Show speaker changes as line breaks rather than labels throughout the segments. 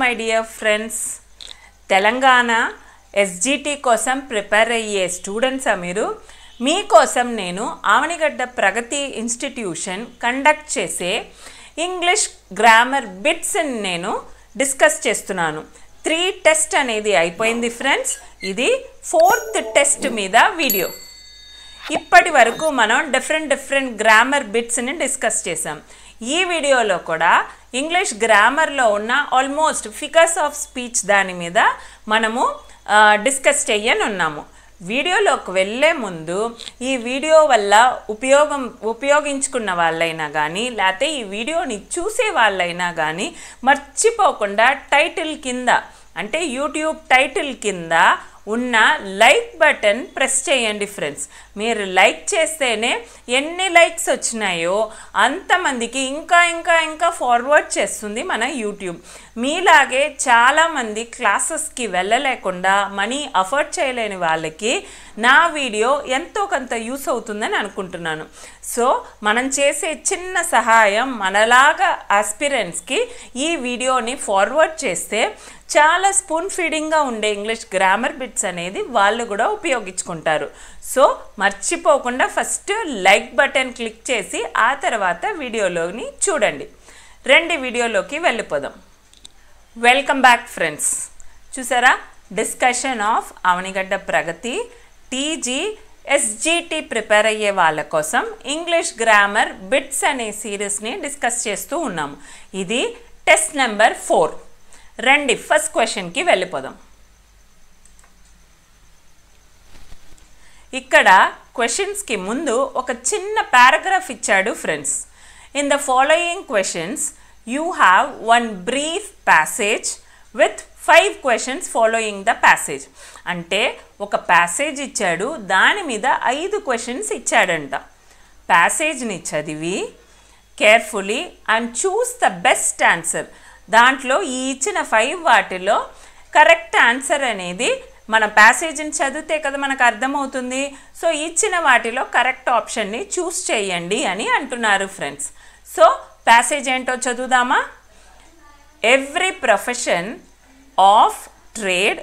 my dear friends Telangana SGT కోసం prepare అయ్యే స్టూడెంట్సా మీరు మీకోసం నేను ఆవనిగడ్డ ప్రగతి ఇన్స్టిట్యూషన్ కండక్ట్ చేసే ఇంగ్లీష్ గ్రామర్ బిట్స్ని నేను డిస్కస్ చేస్తున్నాను త్రీ టెస్ట్ అనేది అయిపోయింది ఫ్రెండ్స్ ఇది ఫోర్త్ టెస్ట్ మీద వీడియో ఇప్పటి వరకు మనం డిఫరెంట్ డిఫరెంట్ గ్రామర్ బిట్స్ని డిస్కస్ చేసాం ఈ వీడియోలో కూడా ఇంగ్లీష్ గ్రామర్లో ఉన్న ఆల్మోస్ట్ ఫిగర్స్ ఆఫ్ స్పీచ్ దాని మీద మనము డిస్కస్ చేయనున్నాము వీడియోలోకి వెళ్ళే ముందు ఈ వీడియో వల్ల ఉపయోగం ఉపయోగించుకున్న వాళ్ళైనా కానీ లేకపోతే ఈ వీడియోని చూసే వాళ్ళైనా కానీ మర్చిపోకుండా టైటిల్ కింద అంటే యూట్యూబ్ టైటిల్ కింద ఉన్న లైక్ బటన్ ప్రెస్ చేయండి ఫ్రెండ్స్ మీరు లైక్ చేస్తేనే ఎన్ని లైక్స్ వచ్చినాయో అంతమందికి ఇంకా ఇంకా ఇంకా ఫార్వర్డ్ చేస్తుంది మన యూట్యూబ్ మీలాగే చాలామంది క్లాసెస్కి వెళ్ళలేకుండా మనీ అఫోర్డ్ చేయలేని వాళ్ళకి నా వీడియో ఎంతో కొంత యూస్ అవుతుందని అనుకుంటున్నాను సో మనం చేసే చిన్న సహాయం మనలాగా ఆస్పిరెంట్స్కి ఈ వీడియోని ఫార్వర్డ్ చేస్తే చాలా స్పూన్ ఫీడింగ్గా ఉండే ఇంగ్లీష్ గ్రామర్ బిట్స్ అనేది వాళ్ళు కూడా ఉపయోగించుకుంటారు సో మర్చిపోకుండా ఫస్ట్ లైక్ బటన్ క్లిక్ చేసి ఆ తర్వాత వీడియోలోని చూడండి రెండు వీడియోలోకి వెళ్ళిపోదాం వెల్కమ్ బ్యాక్ ఫ్రెండ్స్ చూసారా discussion of Avanigadda Pragathi TG SGT prepare అయ్యే వాళ్ళ కోసం ఇంగ్లీష్ గ్రామర్ బిట్స్ అనే సిరీస్ని డిస్కస్ చేస్తూ ఉన్నాము ఇది టెస్ట్ నెంబర్ ఫోర్ రండి ఫస్ట్ క్వశ్చన్కి వెళ్ళిపోదాం ఇక్కడ క్వశ్చన్స్కి ముందు ఒక చిన్న పారాగ్రాఫ్ ఇచ్చాడు friends in the following questions you have one brief passage with five questions following the passage అంటే ఒక ప్యాసేజ్ ఇచ్చాడు దాని మీద ఐదు క్వశ్చన్స్ ఇచ్చాడంట ప్యాసేజ్ని చదివి carefully and choose the best answer దాంట్లో ఈ ఇచ్చిన ఫైవ్ వాటిలో కరెక్ట్ ఆన్సర్ అనేది మన ప్యాసేజ్ని చదివితే కదా మనకు అర్థమవుతుంది సో ఇచ్చిన వాటిలో కరెక్ట్ ఆప్షన్ని చూస్ చేయండి అని అంటున్నారు ఫ్రెండ్స్ సో ప్యాసేజ్ ఏంటో చదువుదామా every profession of trade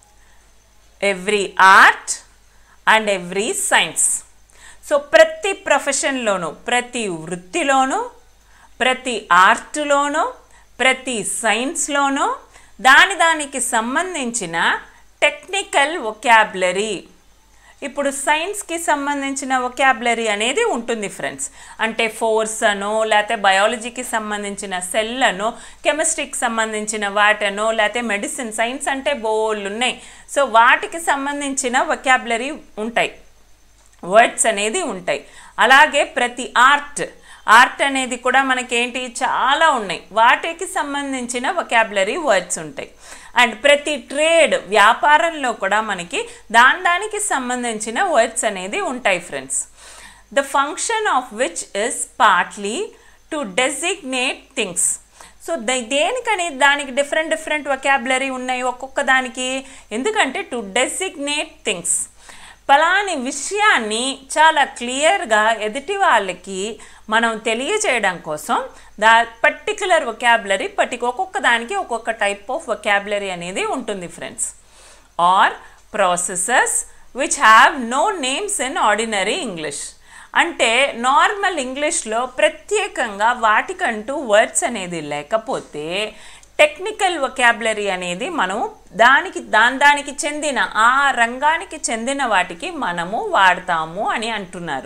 every art and every science so ప్రతి ప్రొఫెషన్లోనూ ప్రతి వృత్తిలోనూ ప్రతి ఆర్ట్లోనూ ప్రతి సైన్స్లోనూ దాని దానికి సంబంధించిన టెక్నికల్ ఒకాబులరీ ఇప్పుడు సైన్స్కి సంబంధించిన ఒకాబులరీ అనేది ఉంటుంది ఫ్రెండ్స్ అంటే ఫోర్స్ అనో లేకపోతే బయాలజీకి సంబంధించిన సెల్ అనో కెమిస్ట్రీకి సంబంధించిన వాటనో లేకపోతే మెడిసిన్ సైన్స్ అంటే బోళ్ళు ఉన్నాయి సో వాటికి సంబంధించిన ఒకాబులరీ ఉంటాయి వర్డ్స్ అనేది ఉంటాయి అలాగే ప్రతి ఆర్ట్ ఆర్ట్ అనేది కూడా మనకేంటి చాలా ఉన్నాయి వాటికి సంబంధించిన వొకాబులరీ వర్డ్స్ ఉంటాయి అండ్ ప్రతి ట్రేడ్ వ్యాపారంలో కూడా మనకి దాని దానికి సంబంధించిన వర్డ్స్ అనేది ఉంటాయి friends the function of which is partly to designate things so దేనికని దానికి డిఫరెంట్ డిఫరెంట్ వొకాబులరీ ఉన్నాయి ఒక్కొక్క దానికి ఎందుకంటే టు డెసిగ్నేట్ థింగ్స్ పలాని విషయాన్ని చాలా క్లియర్గా ఎదుటి వాళ్ళకి మనం తెలియజేయడం కోసం దా పర్టికులర్ వొకాబులరీ పర్టికు ఒక్కొక్క దానికి ఒక్కొక్క టైప్ ఆఫ్ వొకాబులరీ అనేది ఉంటుంది friends are processes which have no names in ordinary English అంటే నార్మల్ ఇంగ్లీష్లో ప్రత్యేకంగా వాటికంటూ వర్డ్స్ అనేది లేకపోతే టెక్నికల్ వొకాబులరీ అనేది మనం దానికి దాని దానికి చెందిన ఆ రంగానికి చెందిన వాటికి మనము వాడతాము అని అంటున్నారు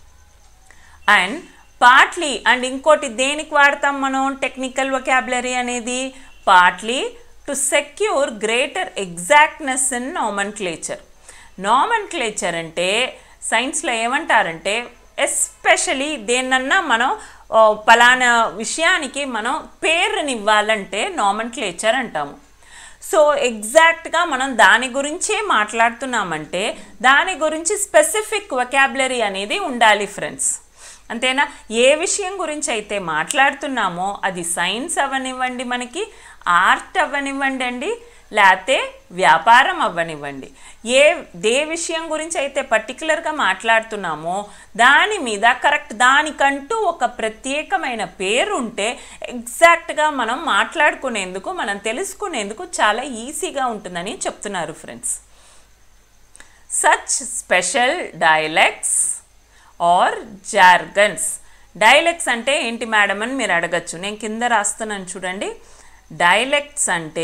అండ్ పార్ట్లీ అండ్ ఇంకోటి దేనికి వాడతాం మనం టెక్నికల్ వొకాబులరీ అనేది partly to secure greater exactness in nomenclature nomenclature అంటే సైన్స్లో ఏమంటారంటే ఎస్పెషలీ దేన్నన్నా మనం పలానా విషయానికి మనం పేరునివ్వాలంటే నామన్ క్లేచర్ అంటాము సో ఎగ్జాక్ట్గా మనం దాని గురించే మాట్లాడుతున్నామంటే దాని గురించి స్పెసిఫిక్ వొకాబులరీ అనేది ఉండాలి ఫ్రెండ్స్ అంతేనా ఏ విషయం గురించి అయితే మాట్లాడుతున్నామో అది సైన్స్ అవ్వనివ్వండి మనకి ఆర్ట్ అవ్వనివ్వండి అండి లేకపోతే వ్యాపారం అవ్వనివ్వండి ఏ దే విషయం గురించి అయితే పర్టికులర్గా మాట్లాడుతున్నామో దాని మీద కరెక్ట్ దానికంటూ ఒక ప్రత్యేకమైన పేరు ఉంటే ఎగ్జాక్ట్గా మనం మాట్లాడుకునేందుకు మనం తెలుసుకునేందుకు చాలా ఈజీగా ఉంటుందని చెప్తున్నారు friends such special dialects or jargons dialects అంటే ఏంటి మేడం అని మీరు అడగచ్చు నేను కింద రాస్తున్నాను చూడండి డైలెక్ట్స్ అంటే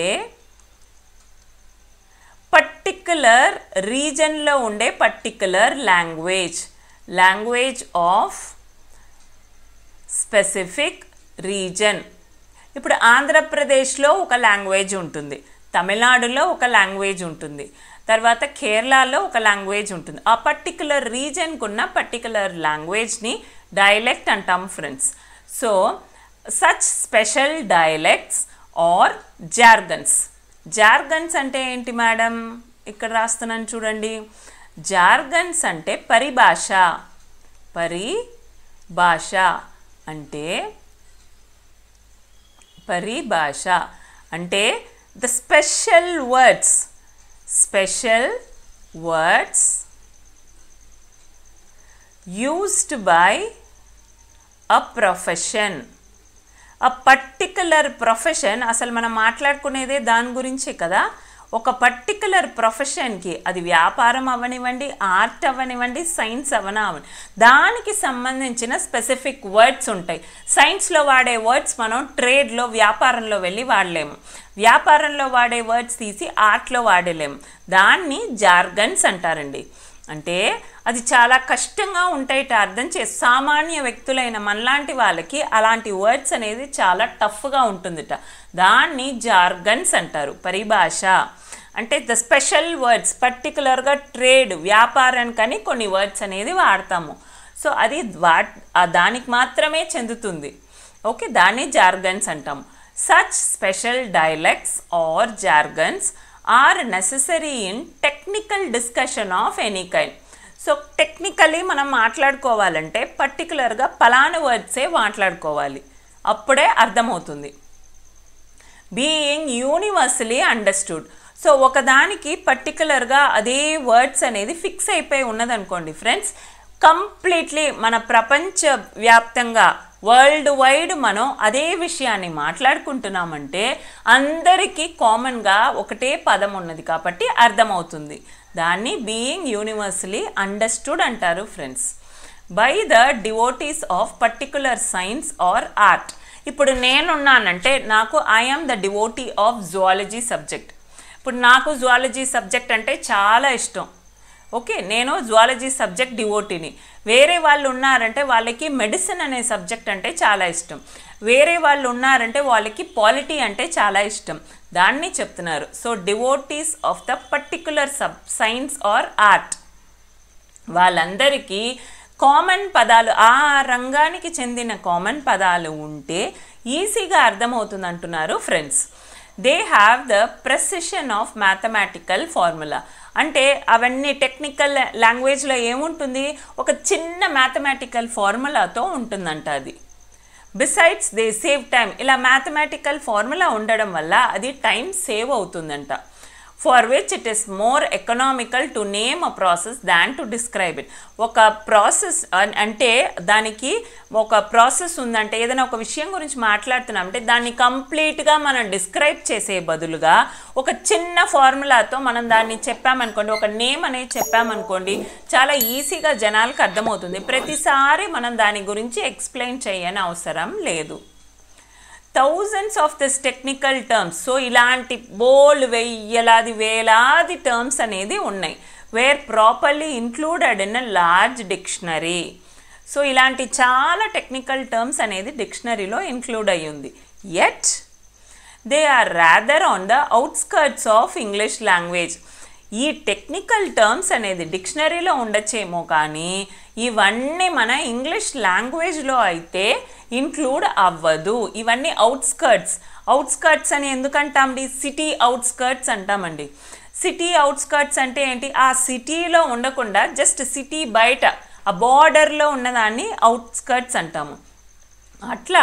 పర్టిక్యులర్ రీజన్లో ఉండే particular language language of specific region ఇప్పుడు ఆంధ్రప్రదేశ్లో ఒక లాంగ్వేజ్ ఉంటుంది తమిళనాడులో ఒక లాంగ్వేజ్ ఉంటుంది తర్వాత కేరళలో ఒక లాంగ్వేజ్ ఉంటుంది ఆ పర్టికులర్ రీజన్కు ఉన్న పర్టికులర్ లాంగ్వేజ్ని డైలెక్ట్ అంటాం friends so such special dialects or jargons jargons అంటే ఏంటి మేడం ఇక్కడ రాస్తున్నాను చూడండి జార్గన్స్ అంటే పరిభాష పరిభాష అంటే పరిభాష అంటే the special words special words used by a profession a particular profession అసలు మనం మాట్లాడుకునేదే దాని గురించే కదా ఒక పర్టికులర్ ప్రొఫెషన్కి అది వ్యాపారం అవ్వనివ్వండి ఆర్ట్ అవ్వనివ్వండి సైన్స్ అవనివ్వండి దానికి సంబంధించిన స్పెసిఫిక్ వర్డ్స్ ఉంటాయి సైన్స్లో వాడే వర్డ్స్ మనం ట్రేడ్లో వ్యాపారంలో వెళ్ళి వాడలేము వ్యాపారంలో వాడే వర్డ్స్ తీసి ఆర్ట్లో వాడలేము దాన్ని జార్గన్స్ అంటారండి అంటే అది చాలా కష్టంగా ఉంటాయిట అర్థం చే సామాన్య వ్యక్తులైన మనలాంటి వాళ్ళకి అలాంటి వర్డ్స్ అనేది చాలా టఫ్గా ఉంటుందిట దాన్ని జార్గన్స్ అంటారు పరిభాష అంటే ద స్పెషల్ వర్డ్స్ పర్టికులర్గా ట్రేడ్ వ్యాపారానికని కొన్ని వర్డ్స్ అనేది వాడతాము సో అది వా ఆ దానికి మాత్రమే చెందుతుంది ఓకే దాన్ని జార్గన్స్ అంటాం such special dialects or jargons are necessary in technical discussion of any kind so technically మనం మాట్లాడుకోవాలంటే పర్టికులర్గా పలానా వర్డ్సే మాట్లాడుకోవాలి అప్పుడే అర్థమవుతుంది బీయింగ్ యూనివర్సలీ అండర్స్టూడ్ సో ఒకదానికి పర్టికులర్గా అదే వర్డ్స్ అనేది ఫిక్స్ అయిపోయి ఉన్నదనుకోండి ఫ్రెండ్స్ కంప్లీట్లీ మన ప్రపంచ వ్యాప్తంగా వరల్డ్ వైడ్ మనం అదే విషయాన్ని మాట్లాడుకుంటున్నామంటే అందరికీ కామన్గా ఒకటే పదం ఉన్నది కాబట్టి అర్థమవుతుంది దాన్ని బీయింగ్ యూనివర్సలీ అండర్స్టూడ్ అంటారు friends by the devotees of particular science or art ఇప్పుడు నేనున్నానంటే నాకు I'm the devotee of zoology subject ఇప్పుడు నాకు జువాలజీ సబ్జెక్ట్ అంటే చాలా ఇష్టం ఓకే నేను జువాలజీ సబ్జెక్ట్ డివోటీని వేరే వాళ్ళు ఉన్నారంటే వాళ్ళకి మెడిసిన్ అనే సబ్జెక్ట్ అంటే చాలా ఇష్టం వేరే వాళ్ళు ఉన్నారంటే వాళ్ళకి పాలిటీ అంటే చాలా ఇష్టం దాన్ని చెప్తున్నారు so devotees of the particular sub science or art వాళ్ళందరికీ కామన్ పదాలు ఆ రంగానికి చెందిన కామన్ పదాలు ఉంటే ఈజీగా అర్థమవుతుంది అంటున్నారు friends they have the precision of mathematical formula అంటే అవన్నీ టెక్నికల్ లాంగ్వేజ్లో ఏముంటుంది ఒక చిన్న మ్యాథమెటికల్ ఫార్ములాతో ఉంటుందంట అది బిసైడ్స్ దే సేవ్ టైం ఇలా మ్యాథమెటికల్ ఫార్ములా ఉండడం వల్ల అది టైం సేవ్ అవుతుందంట for which it is more economical to name a process than to describe it ఒక ప్రాసెస్ అంటే దానికి ఒక ప్రాసెస్ ఉందంటే ఏదైనా ఒక విషయం గురించి మాట్లాడుతున్నాం అంటే దాన్ని కంప్లీట్గా మనం డిస్క్రైబ్ చేసే బదులుగా ఒక చిన్న ఫార్ములాతో మనం దాన్ని చెప్పామనుకోండి ఒక నేమ్ అనేది చెప్పామనుకోండి చాలా ఈజీగా జనాలకు అర్థమవుతుంది ప్రతిసారి మనం దాని గురించి ఎక్స్ప్లెయిన్ చేయని అవసరం లేదు thousands of this technical terms so ఇలాంటి బోల్డ్ వెయ్యలాది వేలాది టర్మ్స్ అనేది ఉన్నాయి were properly included in a large dictionary so ఇలాంటి చాలా టెక్నికల్ టర్మ్స్ అనేది డిక్షనరీలో ఇంక్లూడ్ అయ్యి ఉంది yet they are rather on the outskirts of English language ఈ టెక్నికల్ టర్మ్స్ అనేది డిక్షనరీలో ఉండొచ్చేమో కానీ ఇవన్నీ మన ఇంగ్లీష్ లాంగ్వేజ్లో అయితే ఇంక్లూడ్ అవ్వదు ఇవన్నీ అవుట్స్కర్ట్స్ అవుట్స్కర్ట్స్ అని ఎందుకంటామండి సిటీ అవుట్స్కర్ట్స్ అంటామండి సిటీ అవుట్స్కర్ట్స్ అంటే ఏంటి ఆ సిటీలో ఉండకుండా జస్ట్ సిటీ బయట ఆ బార్డర్లో ఉన్నదాన్ని అవుట్స్కర్ట్స్ అంటాము అట్లా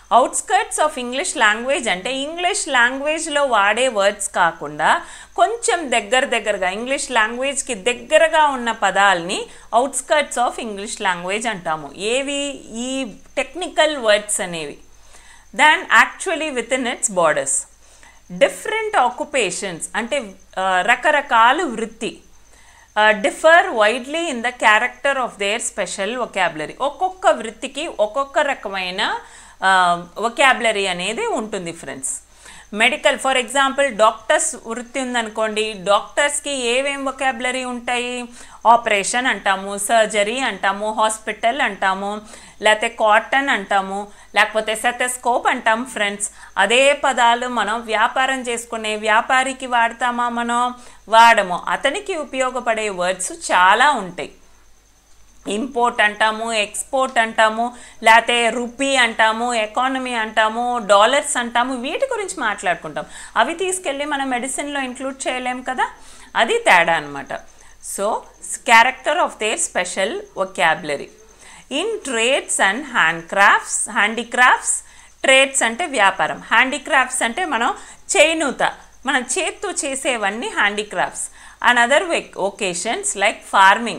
అవుట్స్కర్ట్స్ ఆఫ్ ఇంగ్లీష్ లాంగ్వేజ్ అంటే ఇంగ్లీష్ లాంగ్వేజ్లో వాడే వర్డ్స్ కాకుండా కొంచెం దగ్గర దగ్గరగా ఇంగ్లీష్ లాంగ్వేజ్కి దగ్గరగా ఉన్న పదాలని అవుట్స్కర్ట్స్ ఆఫ్ ఇంగ్లీష్ లాంగ్వేజ్ అంటాము ఏవి ఈ టెక్నికల్ వర్డ్స్ అనేవి than actually within its borders different occupations అంటే రకరకాల వృత్తి differ widely in the character of their special vocabulary ఒక్కొక్క వృత్తికి ఒక్కొక్క రకమైన ఒకాబులరీ అనేది ఉంటుంది friends medical for example doctors వృత్తి ఉందనుకోండి డాక్టర్స్కి ఏమేం ఒకాబులరీ ఉంటాయి ఆపరేషన్ అంటాము సర్జరీ అంటాము హాస్పిటల్ అంటాము లేకపోతే కాటన్ అంటాము లేకపోతే సెటస్కోప్ అంటాం ఫ్రెండ్స్ అదే పదాలు మనం వ్యాపారం చేసుకునే వ్యాపారికి వాడతామా మనం వాడము అతనికి ఉపయోగపడే వర్డ్స్ చాలా ఉంటాయి ఇంపోర్ట్ అంటాము ఎక్స్పోర్ట్ అంటాము లేకపోతే రూపీ అంటాము ఎకానమీ అంటాము డాలర్స్ అంటాము వీటి గురించి మాట్లాడుకుంటాం అవి తీసుకెళ్ళి మనం మెడిసిన్లో ఇంక్లూడ్ చేయలేం కదా అది తేడా అనమాట so character of their special vocabulary in trades and hand crafts handicrafts trades అంటే వ్యాపారం హ్యాండీక్రాఫ్ట్స్ అంటే మనం చేనుత మన చేత్తో చేసేవన్నీ handicrafts and other vocations like farming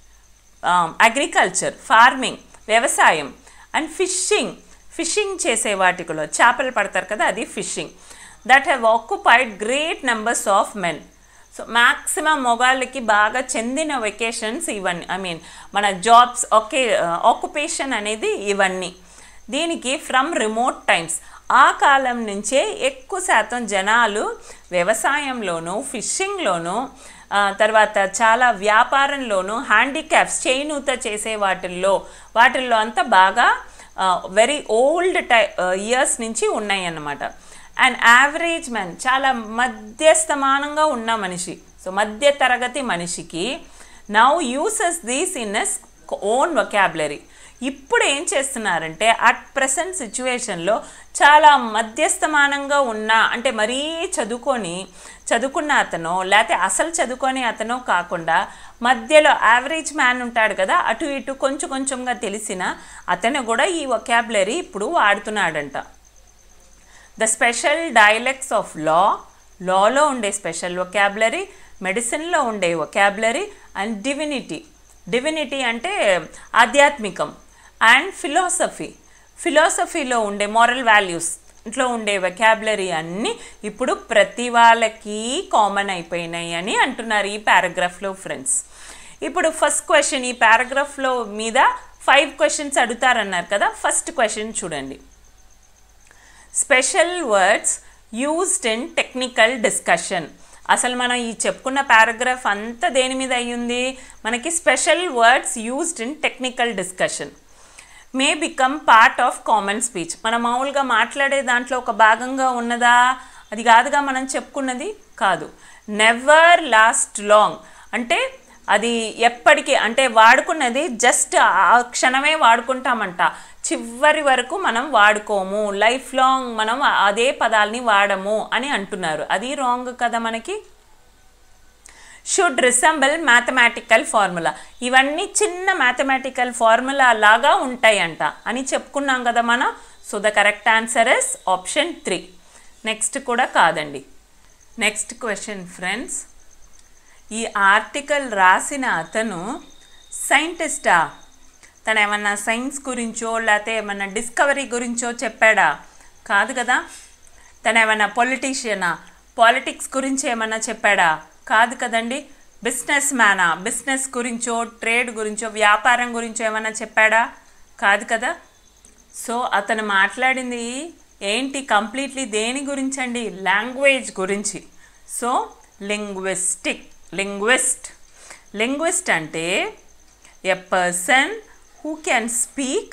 agriculture farming వ్యవసాయం అండ్ ఫిషింగ్ ఫిషింగ్ చేసే వాటిలో చేపలు పడతారు కదా అది fishing that have occupied great numbers of men so maximum మొగాళ్ళకి బాగా చెందిన వెకేషన్స్ ఇవన్నీ ఐ మీన్ మన జాబ్స్ ఒకే ఆక్యుపేషన్ అనేది ఇవన్నీ దీనికి ఫ్రమ్ రిమోట్ టైమ్స్ ఆ కాలం నుంచే ఎక్కువ శాతం జనాలు వ్యవసాయంలోనూ ఫిషింగ్లోనూ తర్వాత చాలా వ్యాపారంలోనూ హ్యాండిక్యాప్స్ చేయినూత చేసే వాటిల్లో వాటిల్లో అంతా బాగా వెరీ ఓల్డ్ టై ఇయర్స్ నుంచి ఉన్నాయి అన్నమాట అండ్ యావరేజ్ మ్యాన్ చాలా మధ్యస్థమానంగా ఉన్న మనిషి సో మధ్య తరగతి మనిషికి now uses these in his own vocabulary ఇప్పుడు ఏం చేస్తున్నారంటే అట్ ప్రజెంట్ సిచ్యువేషన్లో చాలా మధ్యస్థమానంగా ఉన్న అంటే మరీ చదువుకొని చదువుకున్న అతను లేకపోతే అసలు చదువుకొని అతను కాకుండా మధ్యలో యావరేజ్ మ్యాన్ ఉంటాడు కదా అటు ఇటు కొంచెం కొంచెంగా తెలిసిన అతను కూడా ఈ వొకాబులరీ ఇప్పుడు వాడుతున్నాడంట the special dialects of law లాలో ఉండే స్పెషల్ వొకాబులరీ మెడిసిన్లో ఉండే వొకాబులరీ అండ్ డివినిటీ డివినిటీ అంటే ఆధ్యాత్మికం అండ్ ఫిలాసఫీ ఫిలాసఫీలో ఉండే మారల్ వాల్యూస్ ఇంట్లో ఉండే వెకాబులరీ అన్నీ ఇప్పుడు ప్రతి వాళ్ళకి కామన్ అయిపోయినాయి అని అంటున్నారు ఈ పారాగ్రాఫ్లో ఫ్రెండ్స్ ఇప్పుడు ఫస్ట్ క్వశ్చన్ ఈ పారాగ్రాఫ్లో మీద ఫైవ్ క్వశ్చన్స్ అడుగుతారన్నారు కదా ఫస్ట్ క్వశ్చన్ చూడండి special words used in technical discussion అసలు మనం ఈ చెప్పుకున్న పారాగ్రాఫ్ అంతా దేని మీద అయ్యింది మనకి special words used in technical discussion may become part of common speech మనం మామూలుగా మాట్లాడే దాంట్లో ఒక భాగంగా ఉన్నదా అది కాదుగా మనం చెప్పుకున్నది కాదు నెవర్ లాస్ట్ లాంగ్ అంటే అది ఎప్పటికీ అంటే వాడుకున్నది జస్ట్ ఆ క్షణమే వాడుకుంటామంట చివరి వరకు మనం వాడుకోము లైఫ్ లాంగ్ మనం అదే పదాలని వాడము అని అంటున్నారు అది రాంగ్ కదా మనకి షుడ్ రిసెంబల్ మ్యాథమెటికల్ ఫార్ములా ఇవన్నీ చిన్న మ్యాథమెటికల్ ఫార్ములా లాగా ఉంటాయంట అని చెప్పుకున్నాం కదా మనం so the correct answer is option three next కూడా కాదండి నెక్స్ట్ క్వశ్చన్ ఫ్రెండ్స్ ఈ ఆర్టికల్ రాసిన అతను సైంటిస్టా తను ఏమన్నా సైన్స్ గురించో లేకపోతే ఏమన్నా డిస్కవరీ గురించో చెప్పాడా కాదు కదా తను ఏమన్నా పొలిటీషియనా పాలిటిక్స్ గురించి ఏమన్నా చెప్పాడా కాదు కదండి బిజినెస్ మ్యానా బిజినెస్ గురించో ట్రేడ్ గురించో వ్యాపారం గురించో ఏమన్నా చెప్పాడా కాదు కదా సో అతను మాట్లాడింది ఏంటి కంప్లీట్లీ దేని గురించి అండి లాంగ్వేజ్ గురించి సో లింగ్విస్టిక్ లింగ్విస్ట్ లింగ్విస్ట్ అంటే a person who can speak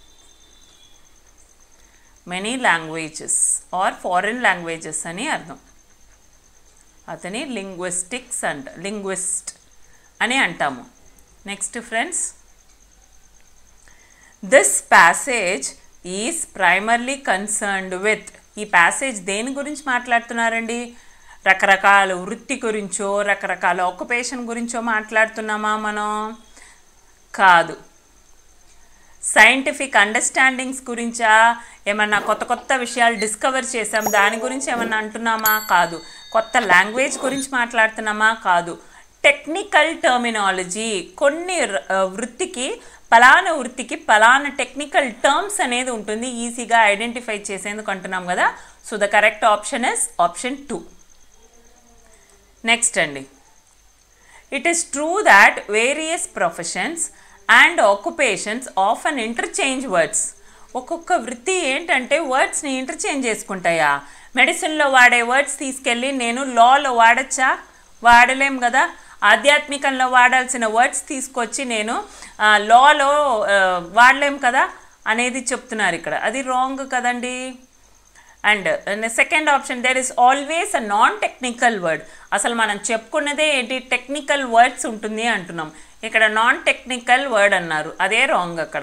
many languages or foreign languages అని అర్థం అతని లింగ్విస్టిక్స్ అంట లింగ్విస్ట్ అని అంటాము next friends this passage is primarily concerned with ఈ ప్యాసేజ్ దేని గురించి మాట్లాడుతున్నారండి రకరకాల వృత్తి గురించో రకరకాల ఆక్యుపేషన్ గురించో మాట్లాడుతున్నామా మనం కాదు సైంటిఫిక్ అండర్స్టాండింగ్స్ గురించా ఏమన్నా కొత్త కొత్త విషయాలు డిస్కవర్ చేసాం దాని గురించి ఏమన్నా అంటున్నామా కాదు కొత్త లాంగ్వేజ్ గురించి మాట్లాడుతున్నామా కాదు టెక్నికల్ టర్మినాలజీ కొన్ని ర- ఆ, వృత్తికి పలానా వృత్తికి పలానా టెక్నికల్ టర్మ్స్ అనేది ఉంటుంది ఈజీగా ఐడెంటిఫై చేసేందుకు అంటున్నాం కదా so the correct option is option two next అండి it is true that various professions and occupations of an interchange words ఒక్కొక్క వృత్తి ఏంటంటే వర్డ్స్ని ఇంటర్చేంజ్ చేసుకుంటాయా మెడిసిన్లో వాడే వర్డ్స్ తీసుకెళ్ళి నేను లాలో వాడచ్చా వాడలేం కదా ఆధ్యాత్మికంలో వాడాల్సిన వర్డ్స్ తీసుకొచ్చి నేను లాలో వాడలేం కదా అనేది చెప్తున్నారు ఇక్కడ అది రాంగ్ కదండి and second option there is always a non technical word అసలు మనం చెప్పుకున్నదే ఏంటి టెక్నికల్ వర్డ్స్ ఉంటుంది అంటున్నాం ఇక్కడ నాన్ టెక్నికల్ వర్డ్ అన్నారు అదే రాంగ్ అక్కడ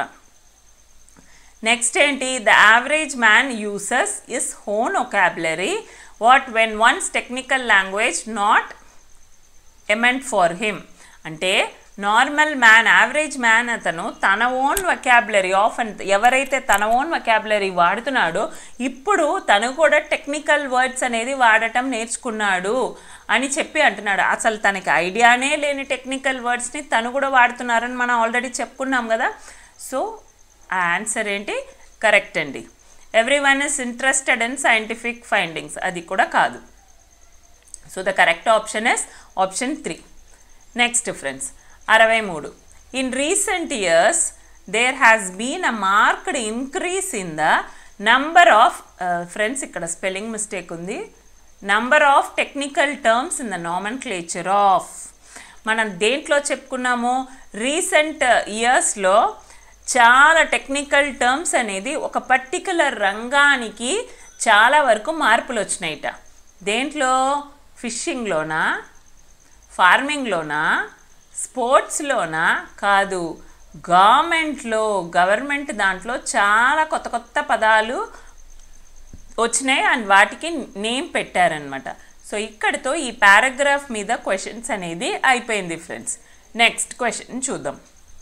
నెక్స్ట్ ఏంటి the average man uses his own vocabulary what when once technical language not meant for him అంటే నార్మల్ మ్యాన్ యావరేజ్ మ్యాన్ అతను తన ఓన్ వొకాబులరీ ఆఫ్ అండ్ ఎవరైతే తన ఓన్ వొకాబులరీ వాడుతున్నాడో ఇప్పుడు తను కూడా టెక్నికల్ వర్డ్స్ అనేది వాడటం నేర్చుకున్నాడు అని చెప్పి అంటున్నాడు అసలు తనకి ఐడియానే లేని టెక్నికల్ వర్డ్స్ని తను కూడా వాడుతున్నారని మనం ఆల్రెడీ చెప్పుకున్నాం కదా సో ఆ ఆన్సర్ ఏంటి కరెక్ట్ అండి every one is interested in scientific findings అది కూడా కాదు so the correct option is option three next friends అరవై మూడు in recent years there has been a marked increase in the number of friends ఇక్కడ spelling mistake ఉంది number of technical terms in the nomenclature of మనం దేంట్లో చెప్పుకున్నాము recent ఇయర్స్లో చాలా technical terms అనేది ఒక పర్టికులర్ రంగానికి చాలా వరకు మార్పులు వచ్చినాయిట దేంట్లో ఫిషింగ్లోనా ఫార్మింగ్లోనా స్పోర్ట్స్లోనా కాదు గవర్నమెంట్లో గవర్నమెంట్ దాంట్లో చాలా కొత్త కొత్త పదాలు వచ్చినాయి అండ్ వాటికి నేమ్ పెట్టారనమాట సో ఇక్కడితో ఈ పారాగ్రాఫ్ మీద క్వశ్చన్స్ అనేది అయిపోయింది ఫ్రెండ్స్ నెక్స్ట్ క్వశ్చన్ చూద్దాం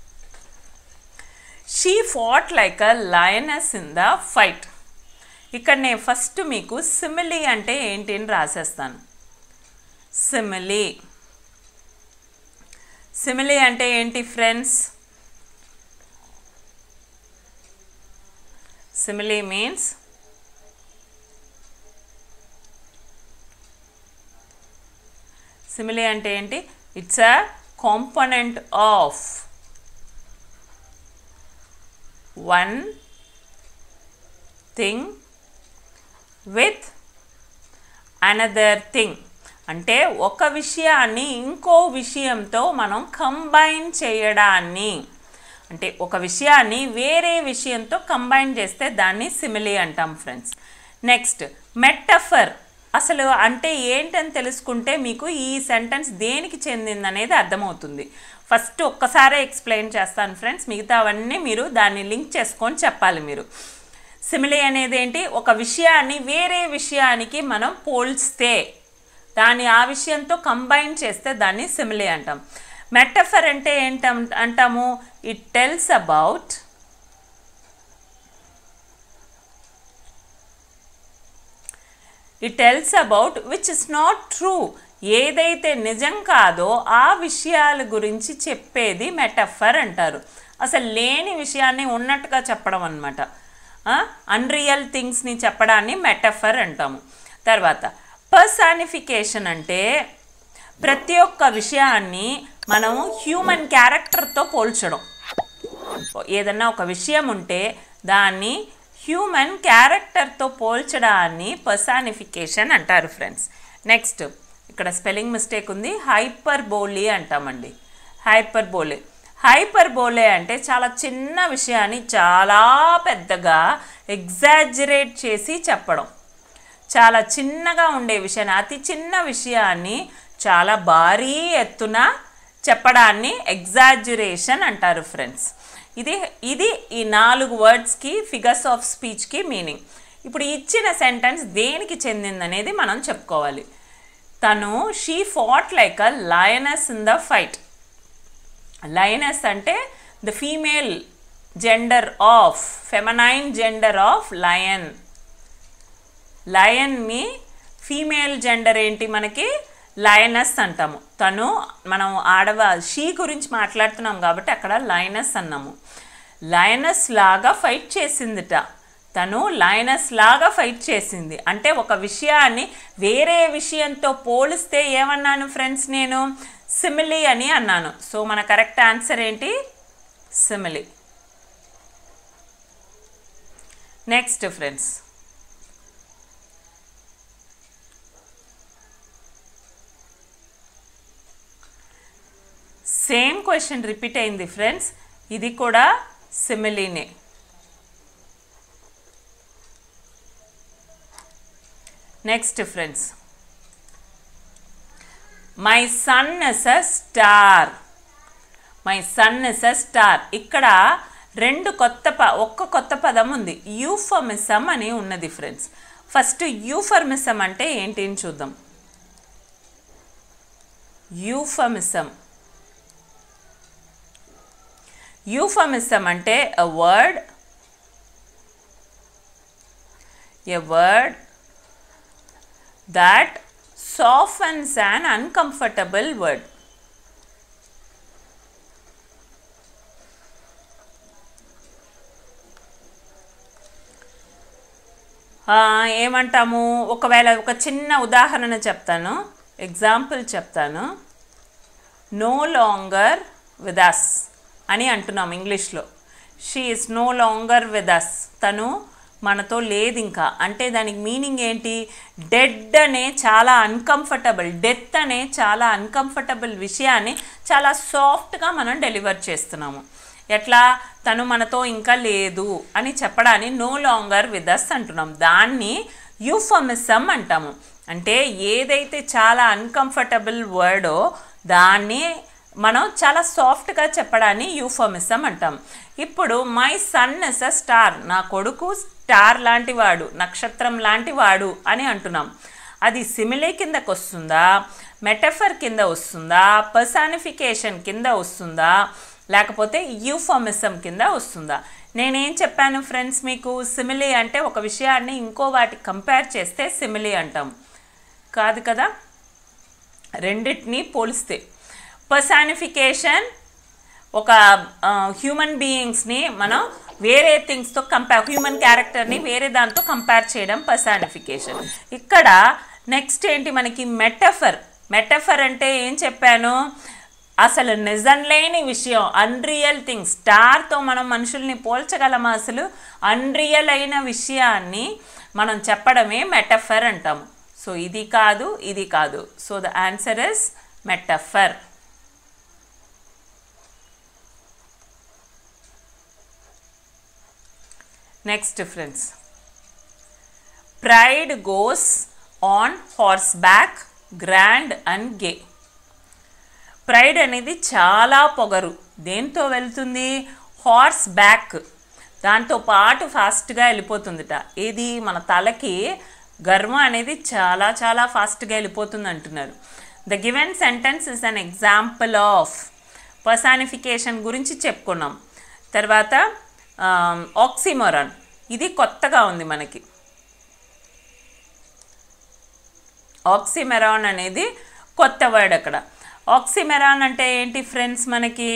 she fought like a lioness in the fight ఇక్కడ నేను ఫస్ట్ మీకు సిమిలీ అంటే ఏంటి అని రాసేస్తాను సిమిలీ సిమిలీ అంటే ఏంటి ఫ్రెండ్స్ సిమిలీ మీన్స్ సిమిలీ అంటే ఏంటి it's a component of one thing with another thing అంటే ఒక విషయాన్ని ఇంకో విషయంతో మనం కంబైన్ చేయడాన్ని అంటే ఒక విషయాన్ని వేరే విషయంతో కంబైన్ చేస్తే దాన్ని సిమిలీ అంటాం ఫ్రెండ్స్ నెక్స్ట్ మెట్టఫర్ అసలు అంటే ఏంటని తెలుసుకుంటే మీకు ఈ సెంటెన్స్ దేనికి చెందింది అనేది అర్థమవుతుంది ఫస్ట్ ఒక్కసారే ఎక్స్ప్లెయిన్ చేస్తాను ఫ్రెండ్స్ మిగతావన్నీ మీరు దాన్ని లింక్ చేసుకొని చెప్పాలి మీరు సిమిలీ అనేది ఏంటి ఒక విషయాన్ని వేరే విషయానికి మనం పోల్స్తే దాన్ని ఆ విషయంతో కంబైన్ చేస్తే దాన్ని సిమిలీ అంటాం మెటఫర్ అంటే ఏంటం అంటాము it tells about it tells about which is not true ఏదైతే నిజం కాదో ఆ విషయాల గురించి చెప్పేది మెటఫర్ అంటారు అసలు లేని విషయాన్ని ఉన్నట్టుగా చెప్పడం అనమాట అన్రియల్ థింగ్స్ని చెప్పడాన్ని మెటఫర్ అంటాము తర్వాత పర్సానిఫికేషన్ అంటే ప్రతి ఒక్క విషయాన్ని మనము హ్యూమన్ క్యారెక్టర్తో పోల్చడం ఏదన్నా ఒక విషయం ఉంటే దాన్ని హ్యూమన్ క్యారెక్టర్తో పోల్చడాన్ని పర్సానిఫికేషన్ అంటారు ఫ్రెండ్స్ నెక్స్ట్ ఇక్కడ స్పెల్లింగ్ మిస్టేక్ ఉంది హైపర్ బోలీ అంటామండి హైపర్ బోలే హైపర్ బోలే అంటే చాలా చిన్న విషయాన్ని చాలా పెద్దగా ఎగ్జాజరేట్ చేసి చెప్పడం చాలా చిన్నగా ఉండే విషయాన్ని అతి చిన్న విషయాన్ని చాలా భారీ ఎత్తున చెప్పడాన్ని ఎగ్జాజురేషన్ అంటారు ఫ్రెండ్స్ ఇది ఇది ఈ నాలుగు వర్డ్స్కి ఫిగర్స్ ఆఫ్ స్పీచ్కి మీనింగ్ ఇప్పుడు ఇచ్చిన సెంటెన్స్ దేనికి చెందిందనేది మనం చెప్పుకోవాలి తను she fought like a lioness in the fight lioness అంటే the female gender of feminine gender of lion లయన్ని ఫీమేల్ జెండర్ ఏంటి మనకి లయనస్ అంటాము తను మనం ఆడవ షీ గురించి మాట్లాడుతున్నాం కాబట్టి అక్కడ లయనస్ అన్నాము లయనస్ లాగా ఫైట్ చేసిందిట తను లయనస్ లాగా ఫైట్ చేసింది అంటే ఒక విషయాన్ని వేరే విషయంతో పోలిస్తే ఏమన్నాను ఫ్రెండ్స్ నేను సిమిలీ అని అన్నాను సో మన కరెక్ట్ ఆన్సర్ ఏంటి simile next friends same question repeat అయింది ఫ్రెండ్స్ ఇది కూడా సిమిలీనే next friends my son is a star my son is a star ఇక్కడ రెండు కొత్త ప ఒక్క కొత్త పదం ఉంది యూఫమిసమ్ అని ఉన్నది ఫ్రెండ్స్ ఫస్ట్ యూఫర్మిసమ్ అంటే ఏంటి అని చూద్దాం యూఫమిసమ్ యూఫమిసమ్ అంటే a word a word that softens an uncomfortable word ఆ, ఏమంటాము ఒకవేళ ఒక చిన్న ఉదాహరణ చెప్తాను ఎగ్జాంపుల్ చెప్తాను నో లాంగర్ విత్ అస్ అని అంటున్నాం ఇంగ్లీష్లో she is no longer with us తను మనతో లేదు ఇంకా అంటే దానికి మీనింగ్ ఏంటి డెడ్ అనే చాలా అన్కంఫర్టబుల్ డెత్ అనే చాలా అన్కంఫర్టబుల్ విషయాన్ని చాలా సాఫ్ట్గా మనం డెలివర్ చేస్తున్నాము ఎట్లా తను మనతో ఇంకా లేదు అని చెప్పడాన్ని నో లాంగర్ విత్ అస్ అంటున్నాం దాన్ని యూఫమిసమ్ అంటాము అంటే ఏదైతే చాలా అన్కంఫర్టబుల్ వర్డో దాన్ని మనం చాలా సాఫ్ట్గా చెప్పడాన్ని యూఫమిజం అంటాం ఇప్పుడు my son is a star నా కొడుకు స్టార్ లాంటి వాడు నక్షత్రం లాంటి వాడు అని అంటున్నాం అది సిమిలే కిందకు వస్తుందా మెటఫర్ కింద వస్తుందా పర్సానిఫికేషన్ కింద వస్తుందా లేకపోతే యూఫమిజం కింద వస్తుందా నేనేం చెప్పాను ఫ్రెండ్స్ మీకు సిమిలీ అంటే ఒక విషయాన్ని ఇంకో వాటికి కంపేర్ చేస్తే సిమిలీ అంటాం కాదు కదా రెండింటిని పోలిస్తే పర్సానిఫికేషన్ ఒక హ్యూమన్ బీయింగ్స్ని మనం వేరే థింగ్స్తో కంపేర్ హ్యూమన్ క్యారెక్టర్ని వేరే దాంతో కంపేర్ చేయడం పర్సానిఫికేషన్ ఇక్కడ నెక్స్ట్ ఏంటి మనకి మెటఫర్ మెటఫర్ అంటే ఏం చెప్పాను అసలు నిజం లేని విషయం అన్రియల్ థింగ్ స్టార్తో మనం మనుషుల్ని పోల్చగలమా అసలు అన్రియల్ అయిన విషయాన్ని మనం చెప్పడమే మెటఫర్ అంటాము సో ఇది కాదు ఇది కాదు so the answer is metaphor next friends pride goes on horseback grand and gay pride అనేది చాలా పొగరు దేంతో వెళ్తుంది హార్స్ బ్యాక్ దాంతో పాటు ఫాస్ట్గా వెళ్ళిపోతుందిట ఏది మన తలకి గర్వం అనేది చాలా చాలా ఫాస్ట్గా వెళ్ళిపోతుంది అంటున్నారు the given sentence is an example of personification గురించి చెప్పుకున్నాం తర్వాత ఆక్సిమోరాన్ ఇది కొత్తగా ఉంది మనకి ఆక్సిమెరాన్ అనేది కొత్త వర్డ్ అక్కడ ఆక్సిమెరాన్ అంటే ఏంటి ఫ్రెండ్స్ మనకి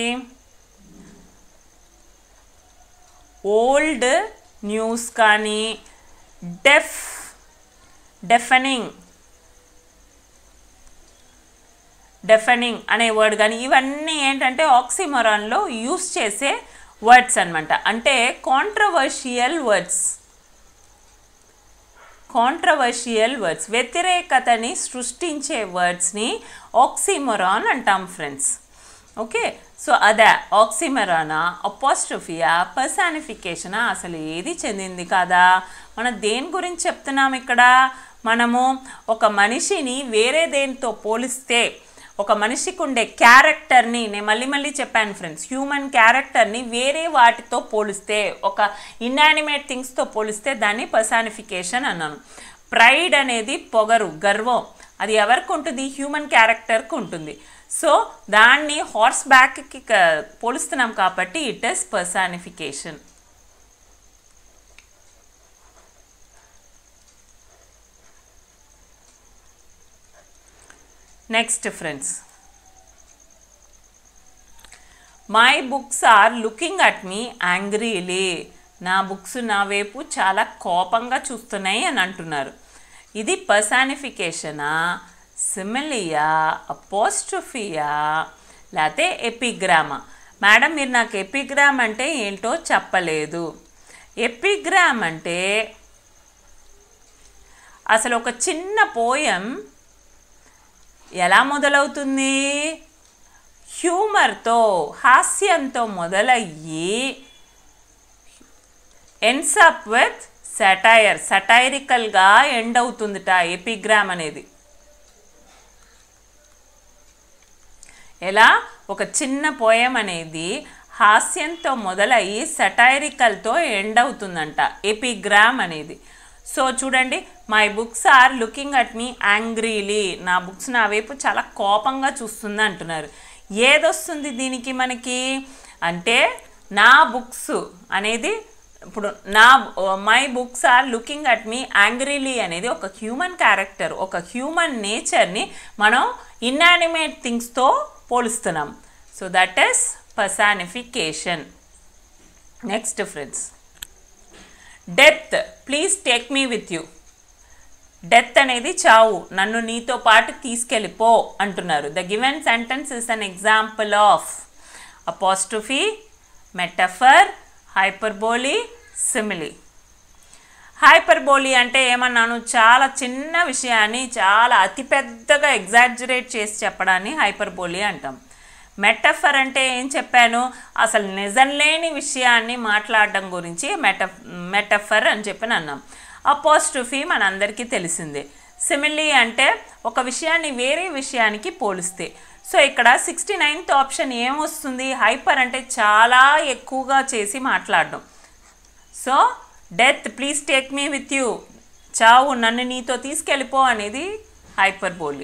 ఓల్డ్ న్యూస్ కానీ డెఫ్ డెఫనింగ్ డెఫనింగ్ అనే వర్డ్ కానీ ఇవన్నీ ఏంటంటే ఆక్సిమరాన్లో యూస్ చేసే వర్డ్స్ అన్నమాట అంటే కాంట్రవర్షియల్ వర్డ్స్ కాంట్రవర్షియల్ వర్డ్స్ వ్యతిరేకతని సృష్టించే వర్డ్స్ని ఆక్సిమరాన్ అంటాం ఫ్రెండ్స్ ఓకే సో అదే ఆక్సిమరానా అపోస్ట్రఫియా పర్సానిఫికేషనా అసలు ఏది చెందింది కదా మనం దేని గురించి చెప్తున్నాం ఇక్కడ మనము ఒక మనిషిని వేరే దేనితో పోలిస్తే ఒక మనిషికి ఉండే క్యారెక్టర్ని నేను మళ్ళీ మళ్ళీ చెప్పాను ఫ్రెండ్స్ హ్యూమన్ క్యారెక్టర్ని వేరే వాటితో పోలిస్తే ఒక ఇన్యానిమేట్ థింగ్స్తో పోలిస్తే దాన్ని పర్సానిఫికేషన్ అన్నాను ప్రైడ్ అనేది పొగరు గర్వం అది ఎవరికి ఉంటుంది హ్యూమన్ క్యారెక్టర్కి ఉంటుంది సో దాన్ని హార్స్ బ్యాక్కి పోలుస్తున్నాం కాబట్టి it is personification next friends my books are looking at me angrily నా బుక్స్ నా వైపు చాలా కోపంగా చూస్తున్నాయి అని అంటున్నారు ఇది పర్సానిఫికేషనా సిమిలియా అపోస్ట్రఫియా లేకపోతే ఎపిగ్రామా మేడం మీరు నాకు ఎపిగ్రామ్ అంటే ఏంటో చెప్పలేదు ఎపిగ్రామ్ అంటే అసలు ఒక చిన్న పోయం ఎలా మొదలవుతుంది హ్యూమర్తో హాస్యంతో మొదలయ్యి ఎండ్స్ అప్ విత్ సెటైర్ సటైరికల్గా ఎండ్ అవుతుందిట ఎపిగ్రామ్ అనేది ఎలా ఒక చిన్న పోయం అనేది హాస్యంతో మొదలయ్యి సటైరికల్తో ఎండ్ అవుతుందంట ఎపిగ్రామ్ అనేది సో చూడండి my books are looking at me angrily నా బుక్స్ నా వైపు చాలా కోపంగా చూస్తుంది అంటున్నారు ఏదొస్తుంది దీనికి మనకి అంటే నా బుక్స్ అనేది ఇప్పుడు నా my books are looking at me angrily అనేది ఒక హ్యూమన్ క్యారెక్టర్ ఒక హ్యూమన్ నేచర్ని మనం ఇన్యానిమేట్ థింగ్స్తో పోలుస్తున్నాం so that is personification next friends death please take me with you death అనేది చావు నన్ను నీతో పాటు తీసుకెళ్ళిపో అంటున్నారు the given sentence is an example of apostrophe metaphor hyperbole simile hyperbole అంటే ఏమన్నాను చాలా చిన్న విషయాన్ని చాలా అతిపెద్దగా ఎగ్జాజరేట్ చేసి చెప్పడాన్ని హైపర్బోలీ అంటాం మెటఫర్ అంటే ఏం చెప్పాను అసలు నిజం లేని విషయాన్ని మాట్లాడడం గురించి మెట మెటఫర్ అని చెప్పి అన్నాం అపోస్ట్రఫీ మనందరికీ తెలిసిందే సిమిలీ అంటే ఒక విషయాన్ని వేరే విషయానికి పోలిస్తే సో ఇక్కడ సిక్స్టీ నైన్త్ ఆప్షన్ ఏమొస్తుంది హైపర్ అంటే చాలా ఎక్కువగా చేసి మాట్లాడడం so death please take me with you చావు నన్ను నీతో తీసుకెళ్ళిపో అనేది hyperbole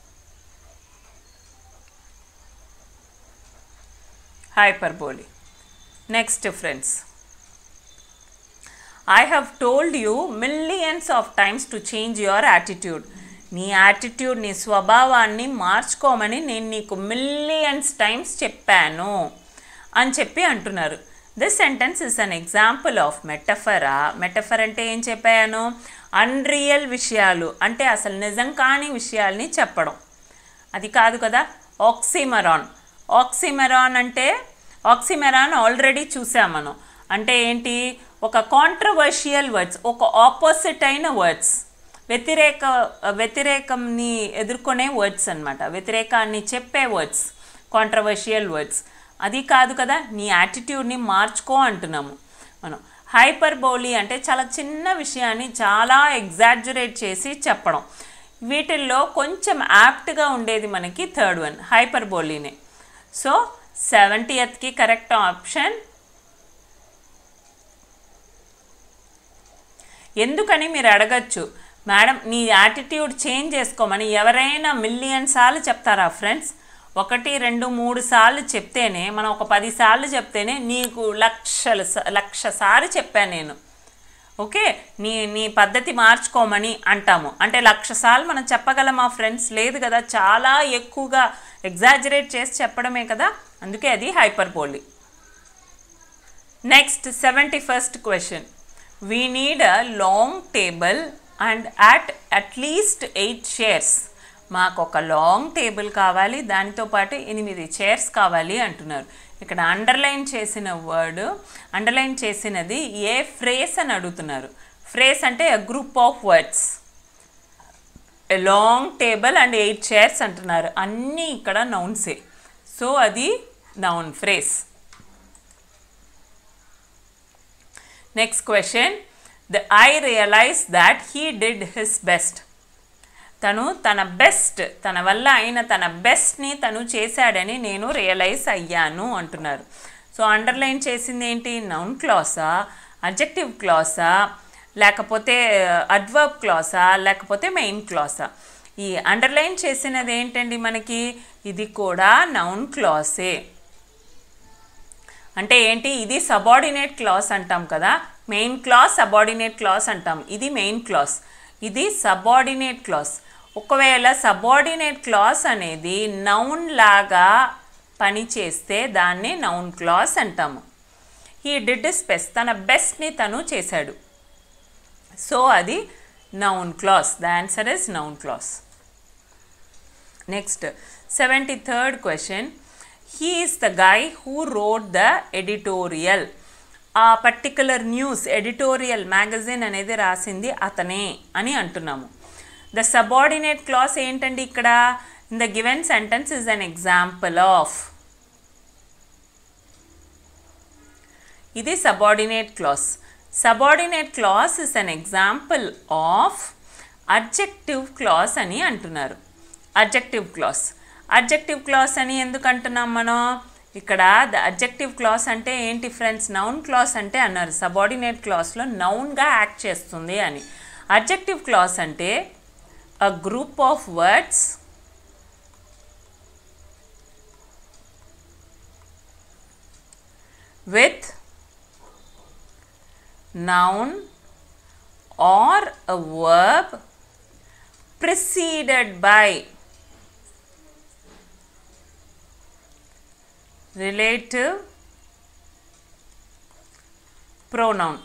hyperbole next friends I have told you millions of times to change your attitude నీ యాటిట్యూడ్ నీ స్వభావాన్ని మార్చుకోమని నేను నీకు మిలియన్స్ టైమ్స్ చెప్పాను అని చెప్పి అంటున్నారు this sentence is an example of మెటఫరా మెటఫర్ అంటే ఏం చెప్పాను అన్రియల్ విషయాలు అంటే అసలు నిజం కాని విషయాల్ని చెప్పడం అది కాదు కదా ఆక్సిమరాన్ ఆక్సిమెరాన్ అంటే ఆక్సిమెరాన్ ఆల్రెడీ చూసాం మనం అంటే ఏంటి ఒక కాంట్రవర్షియల్ వర్డ్స్ ఒక ఆపోజిట్ అయిన వర్డ్స్ వ్యతిరేక వ్యతిరేకంని ఎదుర్కొనే వర్డ్స్ అనమాట వ్యతిరేకాన్ని చెప్పే వర్డ్స్ కాంట్రవర్షియల్ వర్డ్స్ అది కాదు కదా నీ యాటిట్యూడ్ని మార్చుకో అంటున్నాము మనం హైపర్బోలీ అంటే చాలా చిన్న విషయాన్ని చాలా ఎగ్జాజరేట్ చేసి చెప్పడం వీటిల్లో కొంచెం యాప్ట్గా ఉండేది మనకి థర్డ్ వన్ హైపర్బోలీనే సో సెవెంటీయత్కి కరెక్ట్ ఆప్షన్ ఎందుకని మీరు అడగచ్చు మేడం నీ యాటిట్యూడ్ చేంజ్ చేసుకోమని ఎవరైనా మిలియన్ సార్లు చెప్తారా ఫ్రెండ్స్ ఒకటి రెండు మూడు సార్లు చెప్తేనే మనం ఒక పది సార్లు చెప్తేనే నీకు లక్షల స- లక్ష సార్లు చెప్పాను నేను ఓకే నీ నీ పద్ధతి మార్చుకోమని అంటాము అంటే లక్ష సార్లు మనం చెప్పగలమా ఫ్రెండ్స్ లేదు కదా చాలా ఎక్కువగా ఎగ్జాజరేట్ చేసి చెప్పడమే కదా అందుకే అది hyperbole next seventy first question we need a long table and at at least eight chairs మాకు ఒక లాంగ్ టేబుల్ కావాలి దానితో పాటు ఎనిమిది చైర్స్ కావాలి అంటున్నారు ఇక్కడ అండర్లైన్ చేసిన వర్డ్ అండర్లైన్ చేసినది ఏ ఫ్రేస్ అని అడుగుతున్నారు ఫ్రేస్ అంటే a group of words a long table and eight chairs అంటున్నారు అన్నీ ఇక్కడ నౌన్సే సో అది noun phrase next question the I realize that he did his best తను తన బెస్ట్ తన వల్ల అయిన తన బెస్ట్ని తను చేశాడని నేను రియలైజ్ అయ్యాను అంటున్నారు సో అండర్లైన్ చేసింది ఏంటి నౌన్ క్లాసా అబ్జెక్టివ్ క్లాసా లేకపోతే అడ్వర్బ్ క్లాసా లేకపోతే మెయిన్ క్లాసా ఈ అండర్లైన్ చేసినది ఏంటండి మనకి ఇది కూడా నౌన్ క్లాసే అంటే ఏంటి ఇది సబార్డినేట్ క్లాస్ అంటాం కదా మెయిన్ క్లాస్ సబార్డినేట్ క్లాస్ అంటాం ఇది మెయిన్ క్లాస్ ఇది సబార్డినేట్ క్లాస్ ఒకవేళ సబార్డినేట్ క్లాస్ అనేది నౌన్ లాగా పని చేస్తే దాన్ని నౌన్ క్లాస్ అంటాము ఈ డిడ్ ఇస్ బెస్ట్ తన బెస్ట్ని తను చేశాడు సో అది noun clause the answer is noun clause next seventy third question he is the guy who wrote the editorial ఆ పర్టికులర్ న్యూస్ ఎడిటోరియల్ మ్యాగజైన్ అనేది రాసింది అతనే అని అంటున్నాము ద సబార్డినేట్ క్లాస్ ఏంటండి ఇక్కడ in the given sentence is an example of ఇది subordinate clause subordinate clause is an example of adjective clause అని అంటున్నారు అడ్జెక్టివ్ క్లాస్ అడ్జెక్టివ్ క్లాస్ అని ఎందుకు అంటున్నాం మనం ఇక్కడ ద అడ్జెక్టివ్ క్లాస్ అంటే ఏంటి ఫ్రెండ్స్ నౌన్ క్లాస్ అంటే అన్నారు సబార్డినేట్ క్లాస్లో నౌన్గా యాక్ట్ చేస్తుంది అని అడ్జెక్టివ్ క్లాస్ అంటే a group of words with noun or a verb preceded by relative pronoun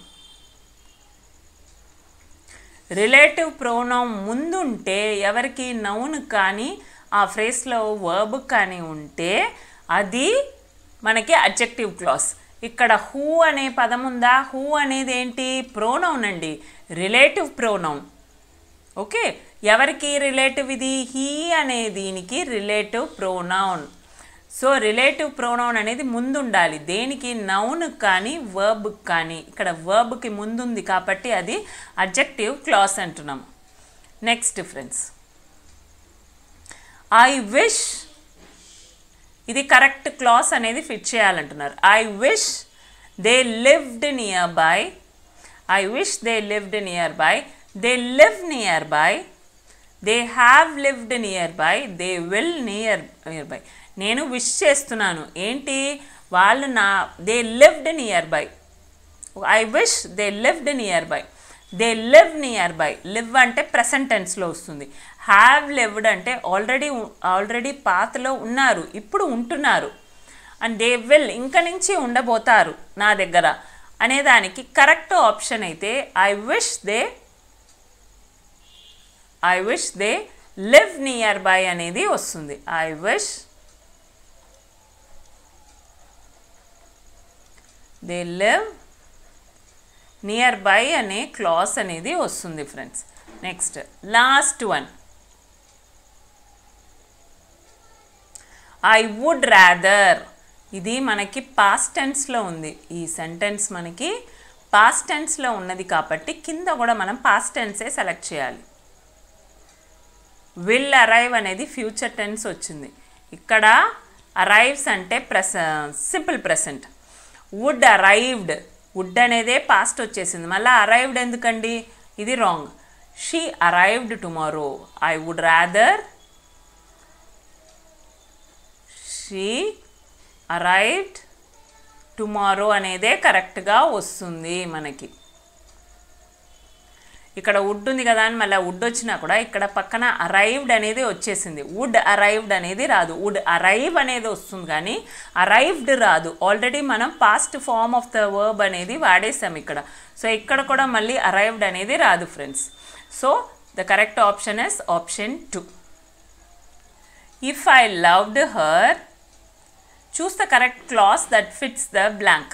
relative pronoun ముందుంటే ఎవరికి నౌన్ కానీ ఆ ఫ్రేస్లో వర్బ్ కానీ ఉంటే అది మనకి అడ్జెక్టివ్ క్లాస్ ఇక్కడ హూ అనే పదం ఉందా హూ అనేది ఏంటి ప్రోనౌన్ అండి రిలేటివ్ ప్రోనౌన్ ఓకే ఎవరికి రిలేటివ్ ఇది హీ అనే దీనికి relative pronoun so relative pronoun అనేది ముందు ఉండాలి దేనికి నౌన్ కానీ వర్బ్ కానీ ఇక్కడ వర్బ్కి ముందుంది కాబట్టి అది అడ్జెక్టివ్ క్లాస్ అంటున్నాం నెక్స్ట్ ఫ్రెండ్స్ ఐ విష్ ఇది కరెక్ట్ క్లాస్ అనేది ఫిట్ చేయాలంటున్నారు I wish they lived near by I wish they lived near by they live near by they have lived near by they will near near by నేను wish చేస్తున్నాను ఏంటి వాళ్ళు నా they lived near by I wish they lived near by they live near by live అంటే present టెన్స్లో వస్తుంది have lived అంటే already already పాతలో ఉన్నారు ఇప్పుడు ఉంటున్నారు అండ్ దే విల్ ఇంక నుంచి ఉండబోతారు నా దగ్గర అనేదానికి కరెక్ట్ ఆప్షన్ అయితే I wish they I wish they live near by అనేది వస్తుంది I wish they live near by అనే క్లాస్ అనేది వస్తుంది friends next last one I would rather ఇది మనకి పాస్ట్ టెన్స్లో ఉంది ఈ సెంటెన్స్ మనకి పాస్ట్ టెన్స్లో ఉన్నది కాబట్టి కింద కూడా మనం పాస్ట్ టెన్సే సెలెక్ట్ చేయాలి విల్ అరైవ్ అనేది ఫ్యూచర్ టెన్స్ వచ్చింది ఇక్కడ అరైవ్స్ అంటే ప్రెస simple present would arrived would అనేదే పాస్ట్ వచ్చేసింది మళ్ళీ అరైవ్డ్ ఎందుకండి ఇది wrong she arrived tomorrow I would rather she arrived tomorrow అనేదే కరెక్ట్గా వస్తుంది మనకి ఇక్కడ వుడ్ ఉంది కదా అని మళ్ళీ వుడ్ వచ్చినా కూడా ఇక్కడ పక్కన అరైవ్డ్ అనేది వచ్చేసింది వుడ్ అరైవ్డ్ అనేది రాదు వుడ్ అరైవ్ అనేది వస్తుంది కానీ అరైవ్డ్ రాదు ఆల్రెడీ మనం past form of the verb అనేది వాడేసాం ఇక్కడ సో ఇక్కడ కూడా మళ్ళీ అరైవ్డ్ అనేది రాదు friends so the correct option is option two if I loved her choose the correct clause that fits the blank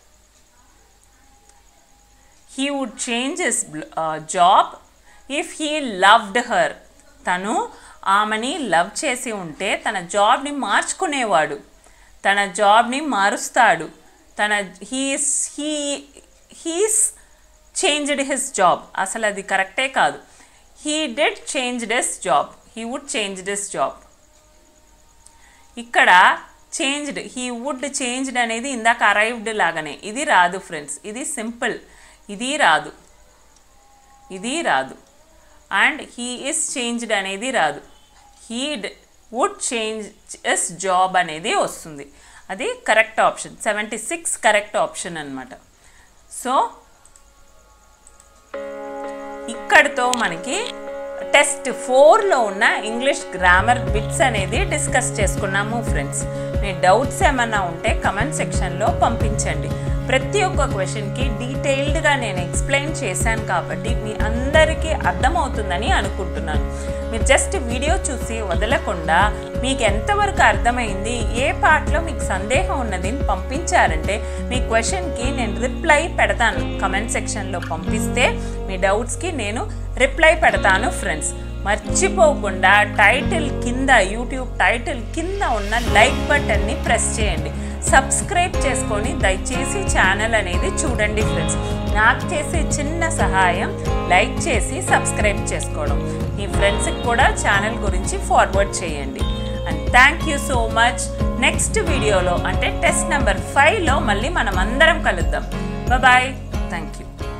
he would change his job if he loved her తను ఆమెని love చేసి ఉంటే తన జాబ్ని మార్చుకునేవాడు తన జాబ్ని మారుస్తాడు తన he's he he's changed his job అసలు అది కరెక్టే కాదు he dead changed his job he would changed his job ఇక్కడ చేంజ్డ్ హీ వుడ్ చేంజ్డ్ అనేది ఇందాక అరైవ్డ్ లాగానే ఇది రాదు ఫ్రెండ్స్ ఇది సింపుల్ ఇది రాదు ఇది రాదు అండ్ హీ ఇస్ చేంజ్డ్ అనేది రాదు he would change his job అనేది వస్తుంది అది correct option seventy six correct option అనమాట సో ఇక్కడితో మనకి టెస్ట్ ఫోర్లో ఉన్న ఇంగ్లీష్ గ్రామర్ బిట్స్ అనేది డిస్కస్ చేసుకున్నాము ఫ్రెండ్స్ మీ డౌట్స్ ఏమన్నా ఉంటే కమెంట్ సెక్షన్లో పంపించండి ప్రతి ఒక్క క్వశ్చన్కి డీటెయిల్డ్గా నేను ఎక్స్ప్లెయిన్ చేశాను కాబట్టి మీ అందరికీ అర్థమవుతుందని అనుకుంటున్నాను మీరు జస్ట్ వీడియో చూసి వదలకుండా మీకు ఎంతవరకు అర్థమైంది ఏ పార్ట్లో మీకు సందేహం ఉన్నది అని పంపించారంటే మీ క్వశ్చన్కి నేను రిప్లై పెడతాను కమెంట్ సెక్షన్లో పంపిస్తే మీ డౌట్స్కి నేను రిప్లై పెడతాను ఫ్రెండ్స్ మర్చిపోకుండా టైటిల్ కింద యూట్యూబ్ టైటిల్ కింద ఉన్న లైక్ బటన్ని ప్రెస్ చేయండి సబ్స్క్రైబ్ చేసుకొని దయచేసి ఛానల్ అనేది చూడండి ఫ్రెండ్స్ నాకు చేసే చిన్న సహాయం లైక్ చేసి సబ్స్క్రైబ్ చేసుకోవడం మీ ఫ్రెండ్స్కి కూడా ఛానల్ గురించి ఫార్వర్డ్ చేయండి and thank you so much next వీడియోలో అంటే టెస్ట్ నెంబర్ ఫైవ్లో మళ్ళీ మనం అందరం కలుద్దాం బాయ్ థ్యాంక్ యూ